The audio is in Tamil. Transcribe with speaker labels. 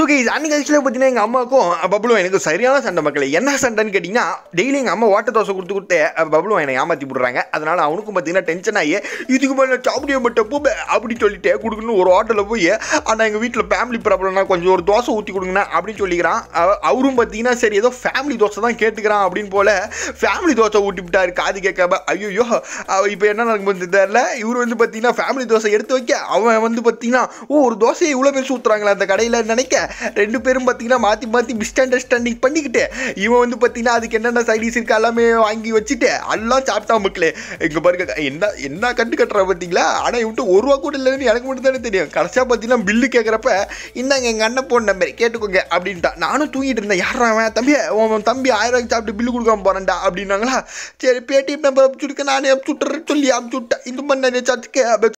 Speaker 1: ஸோ கைஸ் அன்றைக்கி ஆக்சுவலாக பார்த்தீங்கன்னா எங்கள் அம்மாவுக்கும் பப்ளும் எனக்கு சரியான சண்டை மக்களே என்ன சண்டைன்னு கேட்டிங்கன்னா டெய்லி எங்கள் அம்மா ஓட்ட தோசை கொடுத்து கொடுத்து பப்ளும் என்னை ஏமாற்றி விட்றாங்க அதனால் அவனுக்கும் பார்த்தீங்கன்னா டென்ஷன் ஆகி இதுக்கு மேலே சாப்பிடிய மட்டும் போ அப்படி சொல்லிட்டு கொடுக்கணும் ஒரு ஹோட்டலில் போய் ஆனால் எங்கள் வீட்டில் ஃபேமிலி ப்ராப்ளம்னா கொஞ்சம் ஒரு தோசை ஊற்றி கொடுங்கண்ணா அப்படின்னு சொல்லிக்கிறான் அவ- அவரும் பார்த்தீங்கன்னா சரி ஏதோ ஃபேமிலி தோசை தான் கேட்டுக்கிறான் அப்படின்னு போல ஃபேமிலி தோசை ஊட்டி விட்டாரு காது கேட்காம ஐயோ இப்போ என்ன நடக்கும் வந்து தெரியல இவர் வந்து பார்த்தீங்கன்னா ஃபேமிலி தோசை எடுத்து வைக்க அவன் வந்து பார்த்தீங்கன்னா ஓ ஒரு தோசையை இவ்வளோ பேர் ஊற்றுறாங்களா அந்த கடையில் நினைக்க ரெண்டு பேரும் பார்த்தீங்கன்னா மாற்றி மாற்றி மிஸ் அண்டர்ஸ்டாண்டிங் பண்ணிக்கிட்டு இவன் வந்து பார்த்தீங்கன்னா அதுக்கு என்னென்ன சைடிஸ் இருக்கு எல்லாமே வாங்கி வச்சுட்டு எல்லாம் சாப்பிட்டா மக்களே இங்கே பாருங்க என்ன என்ன கண்டு கட்டுறா பார்த்தீங்களா ஆனால் இவன்ட்டு ஒரு ரூபா கூட இல்லைன்னு எனக்கு மட்டும் தானே தெரியும் கடைசியாக பார்த்தீங்கன்னா பில்லு கேட்குறப்ப இந்தாங்க எங்கள் அண்ணன் போன் நம்பர் கேட்டுக்கோங்க அப்படின்ட்டான் நானும் தூங்கிட்டு இருந்தேன் யாரா அவன் தம்பி உன் தம்பி ஆயிரம் ரூபாய்க்கு சாப்பிட்டு பில்லு கொடுக்காம போறேன்டா அப்படின்னாங்களா சரி பேடிஎம் நம்பர் அனுப்பிச்சு விடுக்க நானே அனுப்பிச்சு விட்டுறேன்னு சொல்லி அனுப்பிச்சு விட்டேன் இந்த மாதிரி நிறைய சார்ஜுக்கு